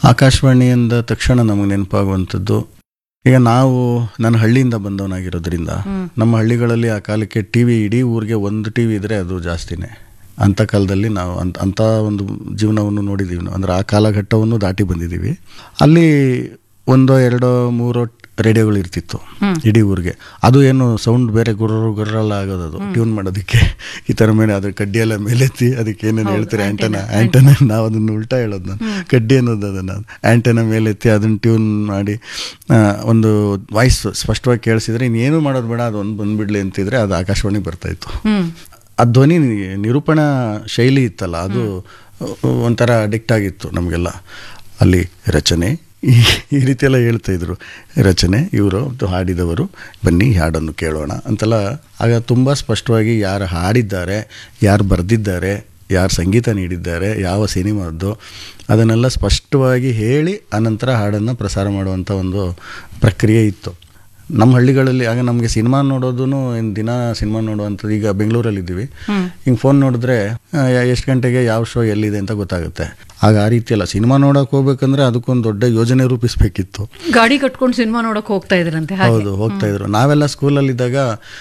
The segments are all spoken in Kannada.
ಆಕಾಶವಾಣಿ ಅಂದ ತಕ್ಷಣ ನಮಗೆ ನೆನಪಾಗುವಂಥದ್ದು ಈಗ ನಾವು ನಾನು ಹಳ್ಳಿಯಿಂದ ಬಂದವನಾಗಿರೋದ್ರಿಂದ ನಮ್ಮ ಹಳ್ಳಿಗಳಲ್ಲಿ ಆ ಕಾಲಕ್ಕೆ ಟಿ ವಿ ಇಡೀ ಊರಿಗೆ ಒಂದು ಟಿ ವಿ ಇದ್ದರೆ ಅದು ಜಾಸ್ತಿನೇ ಅಂಥ ಕಾಲದಲ್ಲಿ ನಾವು ಅಂತ ಅಂಥ ಒಂದು ಜೀವನವನ್ನು ನೋಡಿದ್ದೀವಿ ನಾವು ಅಂದರೆ ಆ ಕಾಲಘಟ್ಟವನ್ನು ದಾಟಿ ಬಂದಿದ್ದೀವಿ ಅಲ್ಲಿ ಒಂದೋ ಎರಡೋ ಮೂರೋ ರೇಡಿಯೋಗಳು ಇರ್ತಿತ್ತು ಇಡೀ ಊರಿಗೆ ಅದು ಏನು ಸೌಂಡ್ ಬೇರೆ ಗುರ್ರ ಗುರ್ರಲ್ಲ ಆಗೋದು ಅದು ಟ್ಯೂನ್ ಮಾಡೋದಕ್ಕೆ ಈ ಥರ ಮೇಲೆ ಅದ್ರ ಕಡ್ಡಿ ಎಲ್ಲ ಮೇಲೆತ್ತಿ ಅದಕ್ಕೆ ಏನೇನು ಹೇಳ್ತಾರೆ ಆ್ಯಂಟನ ಆ್ಯಂಟನ ನಾವು ಅದನ್ನು ಉಲ್ಟಾ ಹೇಳೋದು ನಾನು ಕಡ್ಡಿ ಅನ್ನೋದು ಅದನ್ನು ಆ್ಯಂಟನ ಮೇಲೆತ್ತಿ ಅದನ್ನು ಟ್ಯೂನ್ ಮಾಡಿ ಆ, ಒಂದು ವಾಯ್ಸ್ ಸ್ಪಷ್ಟವಾಗಿ ಕೇಳಿಸಿದ್ರೆ ಇನ್ನೇನು ಮಾಡೋದು ಬೇಡ ಅದು ಒಂದು ಬಂದ್ಬಿಡ್ಲಿ ಅಂತಿದ್ರೆ ಅದು ಆಕಾಶವಾಣಿ ಬರ್ತಾಯಿತ್ತು ಹ್ಮ್ ಆ ಧ್ವನಿ ನಿರೂಪಣಾ ಶೈಲಿ ಇತ್ತಲ್ಲ ಅದು ಒಂಥರ ಅಡಿಕ್ಟ್ ಆಗಿತ್ತು ನಮಗೆಲ್ಲ ಅಲ್ಲಿ ರಚನೆ ಈ ಈ ರೀತಿಯೆಲ್ಲ ಹೇಳ್ತಾ ಇದ್ರು ರಚನೆ ಇವರು ಹಾಡಿದವರು ಬನ್ನಿ ಈ ಹಾಡನ್ನು ಕೇಳೋಣ ಅಂತೆಲ್ಲ ಆಗ ತುಂಬ ಸ್ಪಷ್ಟವಾಗಿ ಯಾರು ಹಾಡಿದ್ದಾರೆ ಯಾರು ಬರೆದಿದ್ದಾರೆ ಯಾರು ಸಂಗೀತ ನೀಡಿದ್ದಾರೆ ಯಾವ ಸಿನಿಮಾದ್ದು ಅದನ್ನೆಲ್ಲ ಸ್ಪಷ್ಟವಾಗಿ ಹೇಳಿ ಅನಂತರ ಹಾಡನ್ನು ಪ್ರಸಾರ ಮಾಡುವಂಥ ಒಂದು ಪ್ರಕ್ರಿಯೆ ಇತ್ತು ನಮ್ಮ ಹಳ್ಳಿಗಳಲ್ಲಿ ಆಗ ನಮಗೆ ಸಿನಿಮಾ ನೋಡೋದು ದಿನ ಸಿನಿಮಾ ನೋಡುವಂಥದ್ದು ಈಗ ಬೆಂಗಳೂರಲ್ಲಿ ಇದ್ದೀವಿ ಹಿಂಗೆ ಫೋನ್ ನೋಡಿದ್ರೆ ಎಷ್ಟು ಗಂಟೆಗೆ ಯಾವ ಶೋ ಎಲ್ಲಿದೆ ಅಂತ ಗೊತ್ತಾಗುತ್ತೆ ಆಗ ಆ ರೀತಿ ಅಲ್ಲ ಸಿನಿಮಾ ನೋಡೋಕೆ ಹೋಗ್ಬೇಕಂದ್ರೆ ಅದಕ್ಕೊಂದು ದೊಡ್ಡ ಯೋಜನೆ ರೂಪಿಸಬೇಕಿತ್ತು ಗಾಡಿ ಕಟ್ಕೊಂಡು ಸಿನಿಮಾ ನೋಡಕ್ ಹೋಗ್ತಾ ಇದ್ರಂತೆ ಹಾಗೆ ಹೌದು ಹೋಗ್ತಾ ಇದ್ರು ನಾವೆಲ್ಲ ಸ್ಕೂಲಲ್ಲಿದ್ದಾಗ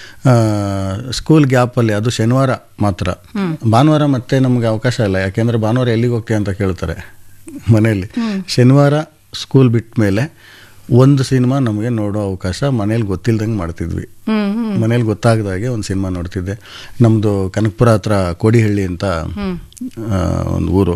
ಸ್ಕೂಲ್ ಗ್ಯಾಪಲ್ಲಿ ಅದು ಶನಿವಾರ ಮಾತ್ರ ಭಾನುವಾರ ಮತ್ತೆ ನಮಗೆ ಅವಕಾಶ ಇಲ್ಲ ಯಾಕೆಂದ್ರೆ ಭಾನುವಾರ ಎಲ್ಲಿಗೆ ಹೋಗ್ತೀಯ ಅಂತ ಕೇಳ್ತಾರೆ ಮನೆಯಲ್ಲಿ ಶನಿವಾರ ಸ್ಕೂಲ್ ಬಿಟ್ಟ ಮೇಲೆ ಒಂದು ಸಿನಿಮಾ ನಮಗೆ ನೋಡೋ ಅವಕಾಶ ಮನೇಲಿ ಗೊತ್ತಿಲ್ದಂಗೆ ಮಾಡ್ತಿದ್ವಿ ಹ್ಮ್ ಹ್ಮ್ ಮನೇಲಿ ಗೊತ್ತಾಗದಾಗೆ ಒಂದು ಸಿನಿಮಾ ನೋಡ್ತಿದ್ದೆ ನಮ್ಮದು ಕನಕಪುರ ಹತ್ರ ಕೋಡಿಹಳ್ಳಿ ಅಂತ ಆ, ಒಂದು ಊರು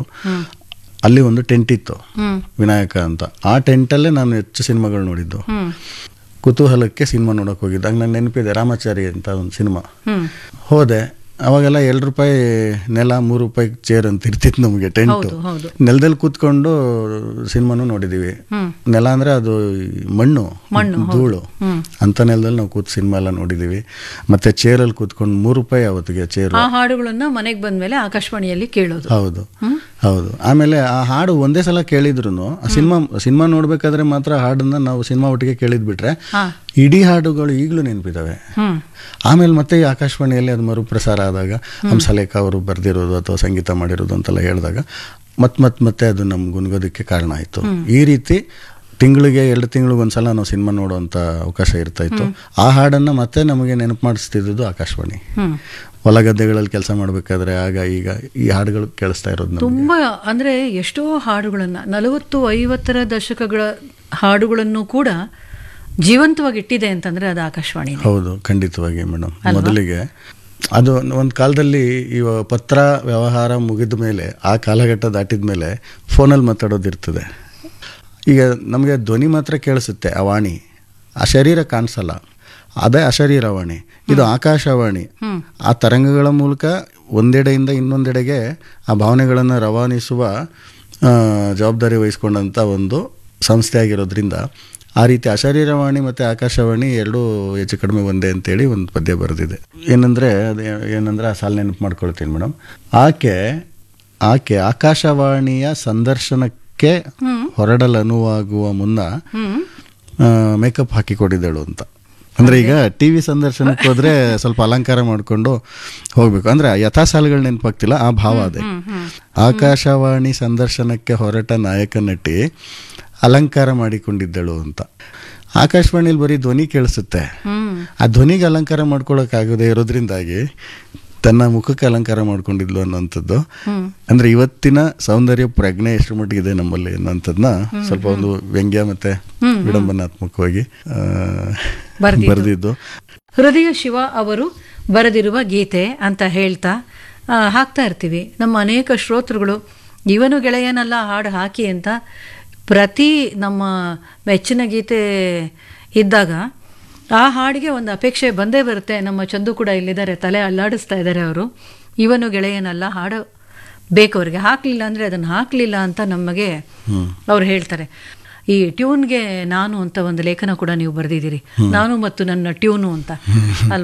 ಅಲ್ಲಿ ಒಂದು ಟೆಂಟ್ ಇತ್ತು ಹ್ಮ್ ವಿನಾಯಕ ಅಂತ ಆ ಟೆಂಟಲ್ಲೇ ನಾನು ಹೆಚ್ಚು ಸಿನಿಮಾಗಳು ನೋಡಿದ್ದು ಹ್ಮ್ ಕುತೂಹಲಕ್ಕೆ ಸಿನಿಮಾ ನೋಡೋಕೆ ಹೋಗಿದ್ದಾಗ ನಂಗೆ ನೆನಪಿದೆ ರಾಮಾಚಾರಿ ಅಂತ ಒಂದು ಸಿನಿಮಾ ಹ್ಮ್ ಹೋದೆ ಅವಾಗೆಲ್ಲ ಎರಡು ರೂಪಾಯಿ ನೆಲ ಮೂರು ರೂಪಾಯಿ ಚೇರ್ ಅಂತ ಇರ್ತಿತ್ತು ನಮಗೆ ಟೆಂಟು ಹೌದು ಹೌದು ನೆಲದಲ್ಲಿ ಕೂತ್ಕೊಂಡು ಸಿನಿಮಾನು ನೋಡಿದ್ದೀವಿ ಹ್ಮ್ ನೆಲ ಅಂದರೆ ಅದು ಈ ಮಣ್ಣು ಮಣ್ಣು, ಹೌದು. ಧೂಳು ಹ್ಮ್ ಅಂಥ ನೆಲದಲ್ಲಿ ನಾವು ಕೂತ್ ಸಿನಿಮಾ ಎಲ್ಲ ನೋಡಿದ್ದೀವಿ ಮತ್ತೆ ಚೇರಲ್ಲಿ ಕೂತ್ಕೊಂಡು ಮೂರು ರೂಪಾಯಿ ಅವತ್ತಿಗೆ ಚೇರು ಆ ಹಾಡುಗಳನ್ನ ಮನೆಗೆ ಬಂದ್ಮೇಲೆ ಆಕಾಶವಾಣಿಯಲ್ಲಿ ಕೇಳೋದು ಹೌದು ಹೌದು ಆಮೇಲೆ ಆ ಹಾಡು ಒಂದೇ ಸಲ ಕೇಳಿದ್ರು ಆ ಸಿನಿಮಾ ಸಿನಿಮಾ ನೋಡ್ಬೇಕಾದ್ರೆ ಮಾತ್ರ ಹಾಡನ್ನ ನಾವು ಸಿನಿಮಾ ಒಟ್ಟಿಗೆ ಕೇಳಿದ್ ಬಿಟ್ರೆ ಹಾ ಇಡೀ ಹಾಡುಗಳು ಈಗಲೂ ನೆನಪಿದಾವೆ ಹ್ಮ್ ಆಮೇಲೆ ಮತ್ತೆ ಈ ಆಕಾಶವಾಣಿಯಲ್ಲಿ ಅದು ಮರುಪ್ರಸಾರ ಆದಾಗ ಹಂಸಲೇಖ ಅವರು ಬರೆದಿರೋದು ಅಥವಾ ಸಂಗೀತ ಮಾಡಿರೋದು ಅಂತೆಲ್ಲ ಹೇಳಿದಾಗ ಮತ್ತೆ ಮತ್ತೆ ಮತ್ತೆ ಅದು ನಮ್ಗೆ ಗುನ್ಗೋದಕ್ಕೆ ಕಾರಣ ಆಯಿತು ಈ ರೀತಿ ತಿಂಗಳಿಗೆ ಎರಡು ತಿಂಗಳಿಗೆ ಒಂದ್ಸಲ ನಾವು ಸಿನಿಮಾ ನೋಡುವಂಥ ಅವಕಾಶ ಇರ್ತಾ ಇತ್ತು ಆ ಹಾಡನ್ನು ಮತ್ತೆ ನಮಗೆ ನೆನಪು ಮಾಡಿಸ್ತಿದ್ದು ಆಕಾಶವಾಣಿ ಹ್ಮ್ ಹೊಲ ಗದ್ದೆಗಳಲ್ಲಿ ಕೆಲಸ ಮಾಡಬೇಕಾದ್ರೆ ಆಗ ಈಗ ಈ ಹಾಡುಗಳು ಕೇಳಿಸ್ತಾ ಇರೋದು ನಮ್ಗೆ ತುಂಬಾ ಅಂದ್ರೆ ಎಷ್ಟೋ ಹಾಡುಗಳನ್ನ ನಲವತ್ತು ಐವತ್ತರ ದಶಕಗಳ ಹಾಡುಗಳನ್ನು ಕೂಡ ಜೀವಂತವಾಗಿ ಇಟ್ಟಿದೆ ಅಂತಂದ್ರೆ ಅದು ಆಕಾಶವಾಣಿ ಹೌದು ಖಂಡಿತವಾಗಿ ಮೇಡಮ್ ಮೊದಲಿಗೆ ಅದು ಒಂದು ಕಾಲದಲ್ಲಿ ಇವ ಪತ್ರ ವ್ಯವಹಾರ ಮುಗಿದ ಮೇಲೆ ಆ ಕಾಲಘಟ್ಟ ದಾಟಿದ ಮೇಲೆ ಫೋನಲ್ಲಿ ಮಾತಾಡೋದಿರ್ತದೆ ಈಗ ನಮಗೆ ಧ್ವನಿ ಮಾತ್ರ ಕೇಳಿಸುತ್ತೆ ಆ ವಾಣಿ ಆ ಶರೀರ ಕಾಣಿಸಲ್ಲ ಅದೇ ಅಶರೀರವಾಣಿ ಇದು ಆಕಾಶವಾಣಿ ಆ ತರಂಗಗಳ ಮೂಲಕ ಒಂದೆಡೆಯಿಂದ ಇನ್ನೊಂದೆಡೆಗೆ ಆ ಭಾವನೆಗಳನ್ನು ರವಾನಿಸುವ ಆ, ಜವಾಬ್ದಾರಿ ವಹಿಸ್ಕೊಂಡಂಥ ಒಂದು ಸಂಸ್ಥೆ ಆಗಿರೋದ್ರಿಂದ ಆ ರೀತಿ ಅಶರೀರವಾಣಿ ಮತ್ತು ಆಕಾಶವಾಣಿ ಎರಡೂ ಹೆಚ್ಚು ಕಡಿಮೆ ಒಂದೇ ಅಂತೇಳಿ ಒಂದು ಪದ್ಯ ಬರೆದಿದೆ ಏನಂದರೆ ಅದು ಏನಂದರೆ ಆ ಸಾಲು ನೆನಪು ಮಾಡ್ಕೊಳ್ತೀನಿ ಮೇಡಮ್ ಆಕೆ ಆಕೆ ಆಕಾಶವಾಣಿಯ ಸಂದರ್ಶನಕ್ಕೆ ಹೊರಡಲು ಅನುವಾಗುವ ಮುನ್ನ ಮೇಕಪ್ ಹಾಕಿಕೊಟ್ಟಿದ್ದಳು ಅಂತ ಅಂದರೆ ಈಗ ಟಿ ವಿ ಸಂದರ್ಶನಕ್ಕೆ ಹೋದರೆ ಸ್ವಲ್ಪ ಅಲಂಕಾರ ಮಾಡಿಕೊಂಡು ಹೋಗಬೇಕು ಅಂದರೆ ಯಥಾ ಸಾಲುಗಳು ನೆನಪಾಗ್ತಿಲ್ಲ ಆ ಭಾವ ಅದೇ ಆಕಾಶವಾಣಿ ಸಂದರ್ಶನಕ್ಕೆ ಹೊರಟ ನಾಯಕ ನಟಿ ಅಲಂಕಾರ ಮಾಡಿಕೊಂಡಿದ್ದಳು ಅಂತ ಆಕಾಶವಾಣಿಲಿ ಬರೀ ಧ್ವನಿ ಕೇಳಿಸುತ್ತೆ ಹ್ಮ್ ಆ ಧ್ವನಿಗೆ ಅಲಂಕಾರ ಮಾಡ್ಕೊಳಕ್ಕಾಗದೇ ಇರೋದ್ರಿಂದಾಗಿ ತನ್ನ ಮುಖಕ್ಕೆ ಅಲಂಕಾರ ಮಾಡ್ಕೊಂಡಿದ್ಲು ಅನ್ನೋಂಥದ್ದು ಅಂದ್ರೆ ಇವತ್ತಿನ ಸೌಂದರ್ಯ ಪ್ರಜ್ಞೆ ಎಷ್ಟು ಮಟ್ಟಿಗಿದೆ ನಮ್ಮಲ್ಲಿ ಅನ್ನೋಂಥದ್ದನ್ನ ಸ್ವಲ್ಪ ಒಂದು ವ್ಯಂಗ್ಯ ಮತ್ತೆ ವಿಡಂಬನಾತ್ಮಕವಾಗಿ ಆ, ಬರ್ದಿದ್ದು. ಬರ್ದಿದ್ದು ಹೃದಯ ಶಿವ ಅವರು ಬರೆದಿರುವ ಗೀತೆ ಅಂತ ಹೇಳ್ತಾ ಆ, ಹಾಕ್ತಾ ಇರ್ತೀವಿ ನಮ್ಮ ಅನೇಕ ಶ್ರೋತೃಗಳು ಇವನು ಗೆಳೆಯನಲ್ಲ ಹಾಡು ಹಾಕಿ ಅಂತ ಪ್ರತಿ ನಮ್ಮ ಮೆಚ್ಚಿನ ಗೀತೆ ಇದ್ದಾಗ ಆ ಹಾಡಿಗೆ ಒಂದು ಅಪೇಕ್ಷೆ ಬಂದೇ ಬರುತ್ತೆ ನಮ್ಮ ಚಂದು ಕೂಡ ಇಲ್ಲಿದ್ದಾರೆ ತಲೆ ಅಲ್ಲಾಡಿಸ್ತಾ ಇದ್ದಾರೆ ಅವರು ಇವನು ಗೆಳೆಯನಲ್ಲ ಹಾಡು ಬೇಕು ಅವ್ರಿಗೆ ಹಾಕಲಿಲ್ಲ ಅಂದರೆ ಅದನ್ನು ಹಾಕಲಿಲ್ಲ ಅಂತ ನಮಗೆ ಅವ್ರು ಹೇಳ್ತಾರೆ ಈ ಟ್ಯೂನ್ಗೆ ನಾನು ಅಂತ ಒಂದು ಲೇಖನ ಕೂಡ ನೀವು ಬರೆದಿದ್ದೀರಿ ನಾನು ಮತ್ತು ನನ್ನ ಟ್ಯೂನು ಅಂತ ಅಲ್ವಾ